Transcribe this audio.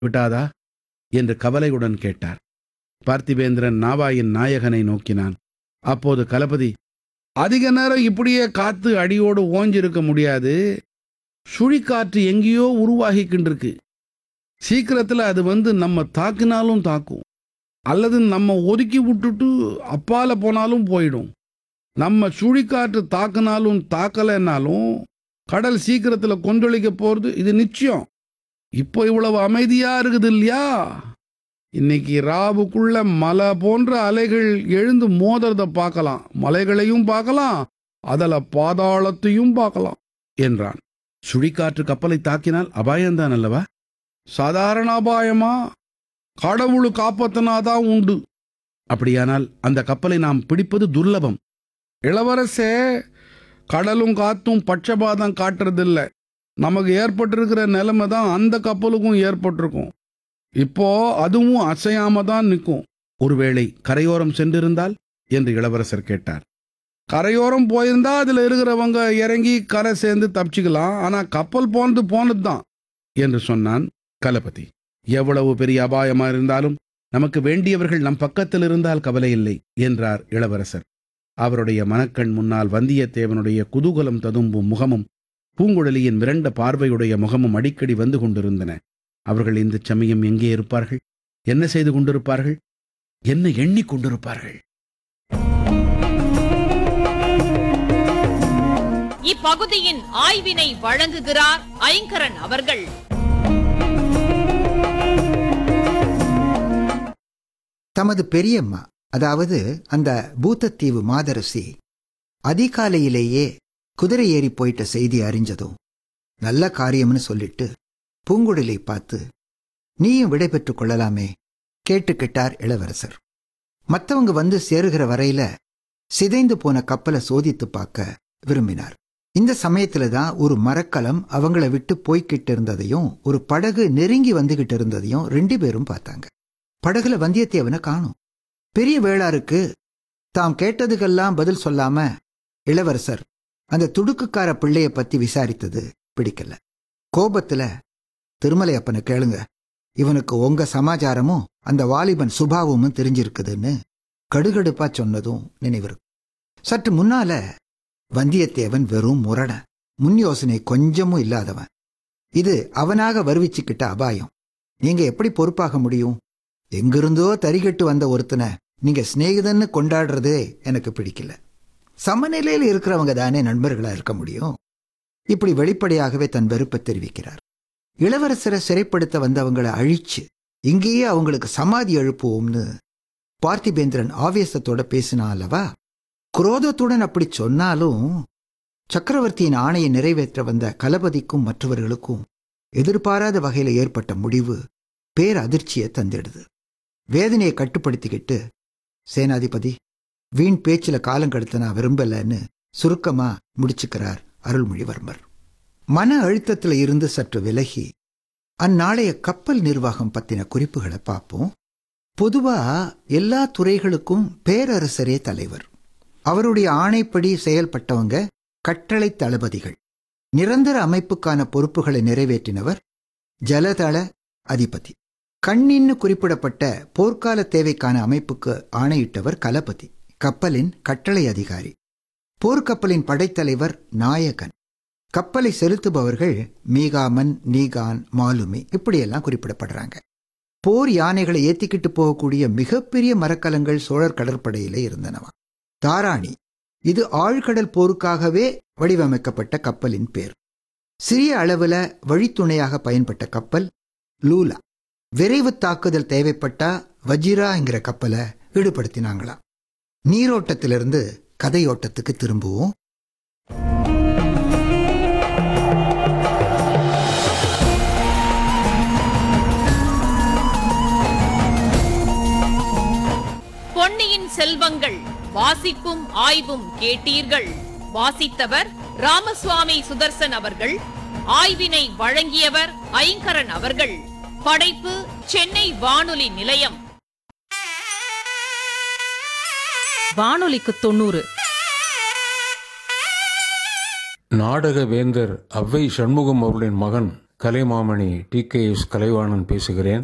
விட்டாதா என்று கவலையுடன் கேட்டார் பார்த்திபேந்திரன் நாவாயின் நாயகனை நோக்கினான் அப்போது கலபதி அதிக நேரம் இப்படியே காத்து அடியோடு ஓஞ்சிருக்க முடியாது சுழிக்காற்று எங்கேயோ உருவாகிக்கின்றிருக்கு சீக்கிரத்தில் அது வந்து நம்ம தாக்கினாலும் தாக்கும் அல்லது நம்ம ஒதுக்கி விட்டுட்டு அப்பால போனாலும் போயிடும் நம்ம சுழிக்காற்று தாக்குனாலும் தாக்கலைன்னாலும் கடல் சீக்கிரத்தில் கொந்தளிக்க போகிறது இது நிச்சயம் இப்போ இவ்வளவு அமைதியா இருக்குது இல்லையா இன்னைக்கு ராவுக்குள்ள மலை போன்ற அலைகள் எழுந்து மோதுறத பார்க்கலாம் மலைகளையும் பார்க்கலாம் அதில் பாதாளத்தையும் பார்க்கலாம் என்றான் சுழிக்காற்று கப்பலை தாக்கினால் அபாயம்தான் அல்லவா சாதாரண அபாயமா கடவுளு காப்பாத்தினாதான் உண்டு அப்படியானால் அந்த கப்பலை நாம் பிடிப்பது துர்லபம் இளவரசே கடலும் காத்தும் பட்சபாதம் காட்டுறதில்ல நமக்கு ஏற்பட்டிருக்கிற நிலைமை தான் அந்த கப்பலுக்கும் ஏற்பட்டிருக்கும் இப்போ அதுவும் அசையாம தான் நிற்கும் ஒருவேளை கரையோரம் சென்றிருந்தால் என்று இளவரசர் கேட்டார் கரையோரம் போயிருந்தா அதுல இருக்கிறவங்க இறங்கி கரை சேர்ந்து தப்பிச்சுக்கலாம் ஆனா கப்பல் போனது போனது தான் என்று சொன்னான் கலபதி எவ்வளவு பெரிய அபாயமா இருந்தாலும் நமக்கு வேண்டியவர்கள் நம் பக்கத்தில் இருந்தால் கவலை இல்லை என்றார் இளவரசர் அவருடைய மனக்கண் முன்னால் வந்தியத்தேவனுடைய குதூகலம் ததும்பும் முகமும் பூங்குழலியின் மிரண்ட பார்வையுடைய முகமும் அடிக்கடி வந்து கொண்டிருந்தன அவர்கள் இந்த சமயம் எங்கே இருப்பார்கள் என்ன செய்து கொண்டிருப்பார்கள் என்ன எண்ணிக் கொண்டிருப்பார்கள் இப்பகுதியின் ஆய்வினை வழங்குகிறார் ஐங்கரன் அவர்கள் தமது பெரியம்மா அதாவது அந்த பூத்தத்தீவு மாதரசி அதிகாலையிலேயே குதிரை ஏறி போயிட்ட செய்தி அறிஞ்சதும் நல்ல காரியம்னு சொல்லிட்டு பூங்குழலை பார்த்து நீயும் விடை பெற்றுக் கொள்ளலாமே கேட்டுக்கிட்டார் இளவரசர் மத்தவங்க வந்து சேருகிற வரையில சிதைந்து போன கப்பலை சோதித்து பார்க்க விரும்பினார் இந்த சமயத்துல தான் ஒரு மரக்கலம் அவங்கள விட்டு போய்கிட்டு இருந்ததையும் ஒரு படகு நெருங்கி வந்துகிட்டு இருந்ததையும் ரெண்டு பேரும் பார்த்தாங்க படகுல வந்தியத்தேவனை காணும் பெரிய வேளாருக்கு தாம் கேட்டதுக்கெல்லாம் பதில் சொல்லாம இளவரசர் அந்த துடுக்குக்கார பிள்ளைய பத்தி விசாரித்தது பிடிக்கல கோபத்துல திருமலையப்பனை கேளுங்க இவனுக்கு உங்க சமாச்சாரமும் அந்த வாலிபன் சுபாவமும் தெரிஞ்சிருக்குதுன்னு கடுகடுப்பா சொன்னதும் நினைவிருக்கு சற்று முன்னால வந்தியத்தேவன் வெறும் முரட முன் யோசனை கொஞ்சமும் இல்லாதவன் இது அவனாக வருவிச்சுக்கிட்ட அபாயம் நீங்க எப்படி பொறுப்பாக முடியும் எங்கிருந்தோ தறிகட்டு வந்த ஒருத்தனை நீங்க சிநேகிதன்னு கொண்டாடுறதே எனக்கு பிடிக்கல சமநிலையில் இருக்கிறவங்க தானே நண்பர்களா இருக்க முடியும் இப்படி வெளிப்படையாகவே தன் வெறுப்பை தெரிவிக்கிறார் இளவரசரை சிறைப்படுத்த வந்தவங்களை அழிச்சு இங்கேயே அவங்களுக்கு சமாதி எழுப்புவோம்னு பார்த்திபேந்திரன் ஆவேசத்தோட பேசினா அல்லவா குரோதத்துடன் அப்படி சொன்னாலும் சக்கரவர்த்தியின் ஆணையை நிறைவேற்ற வந்த கலபதிக்கும் மற்றவர்களுக்கும் எதிர்பாராத வகையில ஏற்பட்ட முடிவு பேரதிர்ச்சியை தந்திடுது வேதனையை கட்டுப்படுத்திக்கிட்டு சேனாதிபதி வீண் பேச்சுல காலங்கெடுத்த நான் விரும்பலன்னு சுருக்கமா முடிச்சுக்கிறார் அருள்மொழிவர்மர் மன அழுத்தத்துல இருந்து சற்று விலகி அந்நாளைய கப்பல் நிர்வாகம் பத்தின குறிப்புகளை பார்ப்போம் பொதுவா எல்லா துறைகளுக்கும் பேரரசரே தலைவர் அவருடைய ஆணைப்படி செயல்பட்டவங்க கட்டளை தளபதிகள் நிரந்தர அமைப்புக்கான பொறுப்புகளை நிறைவேற்றினவர் ஜலதள அதிபதி கண்ணின்னு குறிப்பிடப்பட்ட போர்க்கால தேவைக்கான அமைப்புக்கு ஆணையிட்டவர் கலபதி கப்பலின் கட்டளை அதிகாரி போர்க்கப்பலின் படைத்தலைவர் நாயகன் கப்பலை செலுத்துபவர்கள் மீகாமன் நீகான் மாலுமி இப்படியெல்லாம் குறிப்பிடப்படுறாங்க போர் யானைகளை ஏத்திக்கிட்டு போகக்கூடிய மிகப்பெரிய மரக்கலங்கள் சோழர் கடற்படையில இருந்தனவா தாராணி இது ஆழ்கடல் போருக்காகவே வடிவமைக்கப்பட்ட கப்பலின் பேர் சிறிய அளவுல வழித்துணையாக பயன்பட்ட கப்பல் லூலா விரைவு தாக்குதல் தேவைப்பட்டா வஜிராங்கிற கப்பலை ஈடுபடுத்தினாங்களாம் நீரோட்டத்திலிருந்து கதையோட்டத்துக்கு திரும்புவோம் பொன்னியின் செல்வங்கள் வாசிப்பும் ஆய்வும் கேட்டீர்கள் வாசித்தவர் ராமசுவாமி சுதர்சன் அவர்கள் ஆய்வினை வழங்கியவர் ஐங்கரன் அவர்கள் படைப்பு சென்னை வானொலி நிலையம் வானொலிக்கு தொண்ணூறு நாடக வேந்தர் அவ்வை சண்முகம் அவர்களின் மகன் Kalaimamani T K S Kalaivanan பேசுகிறேன்